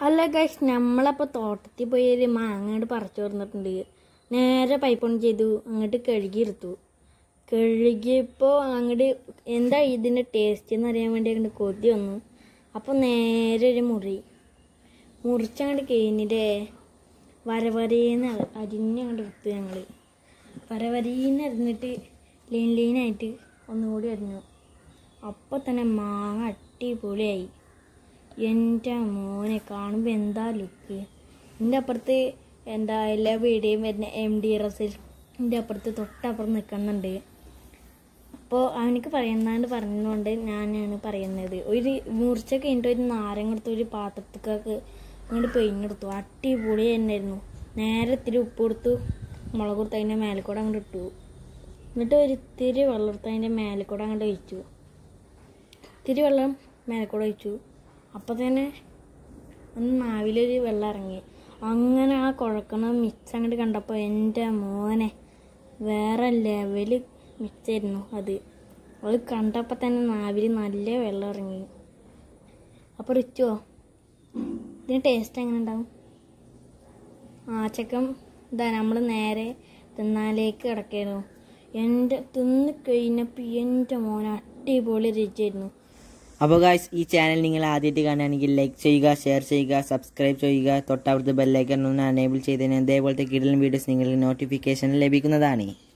അല്ല ഗൈസ് നമ്മളപ്പോൾ തോട്ടത്തിൽ പോയി ഒരു മാങ്ങ അങ്ങോട്ട് പറിച്ചു കൊടുത്തിട്ടുണ്ട് നേരെ പൈപ്പ് ഓൺ ചെയ്തു അങ്ങോട്ട് കഴുകിയെടുത്തു കഴുകിയപ്പോൾ അങ്ങോട്ട് എന്താ ഇതിൻ്റെ ടേസ്റ്റ് എന്ന് അറിയാൻ വേണ്ടി അങ്ങോട്ട് കൊതി വന്നു അപ്പോൾ നേരെ ഒരു മുറി മുറിച്ചങ്ങോട്ട് കഴിഞ്ഞിട്ടേ വരവരേന്ന് അരിഞ്ഞങ്ങോട്ട് എടുത്തു ഞങ്ങൾ വരവരീന്ന് അരിഞ്ഞിട്ട് ലൈൻ ലൈനായിട്ട് ഒന്നുകൂടി അരിഞ്ഞു അപ്പോൾ തന്നെ മാങ്ങ അടിപൊളിയായി എൻ്റെ മോനെ കാണുമ്പോൾ എന്താ ലുക്ക് എൻ്റെ അപ്പുറത്ത് എന്താ എല്ലാ വീഡിയോയും വരുന്ന എം ഡി റസിൽ എൻ്റെ അപ്പുറത്ത് തൊട്ടപ്പുറം നിൽക്കുന്നുണ്ട് അപ്പോൾ അവനക്ക് പറയുന്നാണ്ട് പറഞ്ഞുകൊണ്ട് ഞാനാണ് പറയുന്നത് ഒരു മുറിച്ച കഴിഞ്ഞിട്ട് ഒരു നാരങ്ങ എടുത്ത് ഒരു പാത്രത്തേക്കൊക്കെ അങ്ങോട്ട് പിഴിഞ്ഞെടുത്തു അടിപൊളി തന്നെയായിരുന്നു നേരെ ഇത്തിരി ഉപ്പ് കൊടുത്തു മുളക് കൊടുത്ത് അതിൻ്റെ മേലെ കൂടെ അങ്ങോട്ട് ഇട്ടു എന്നിട്ട് ഒരു ഇത്തിരി വെള്ളം എടുത്ത് അതിൻ്റെ മേലെ കൂടെ അങ്ങോട്ട് ഒഴിച്ചു ഇത്തിരി വെള്ളം മേലെ കൂടെ ഒഴിച്ചു അപ്പോൾ തന്നെ ഒന്ന് നാവിലൊരു വെള്ളം ഇറങ്ങി അങ്ങനെ ആ കുഴക്കണ മിക്സ് അങ്ങോട്ട് കണ്ടപ്പോൾ എൻ്റെ മോനെ വേറെ ലെവല് മിക്സായിരുന്നു അത് അത് കണ്ടപ്പോൾ തന്നെ നാവിൽ നല്ല വെള്ളം ഇറങ്ങി അപ്പോൾ റിച്ചോ ഇതിന് ടേസ്റ്റ് എങ്ങനെ ഉണ്ടാവും ആ ചക്കം ഇതാ നമ്മൾ നേരെ തിന്നാലേക്ക് കിടക്കായിരുന്നു എൻ്റെ തിന്ന് കഴിഞ്ഞപ്പോൾ എൻ്റെ മോൻ അടിപൊളി രുചിയായിരുന്നു അപ്പോൾ ഗായ്സ് ഈ ചാനൽ നിങ്ങൾ ആദ്യമായിട്ട് കാണുകയാണെങ്കിൽ ലൈക്ക് ചെയ്യുക ഷെയർ ചെയ്യുക സബ്സ്ക്രൈബ് ചെയ്യുക തൊട്ടവിടുത്തെ ബെല്ലൈക്കൺ ഒന്ന് അനേബിൾ ചെയ്തതിന് ഇതേപോലത്തെ കിടലൻ വീഡിയോസ് നിങ്ങൾക്ക് നോട്ടിഫിക്കേഷൻ ലഭിക്കുന്നതാണ്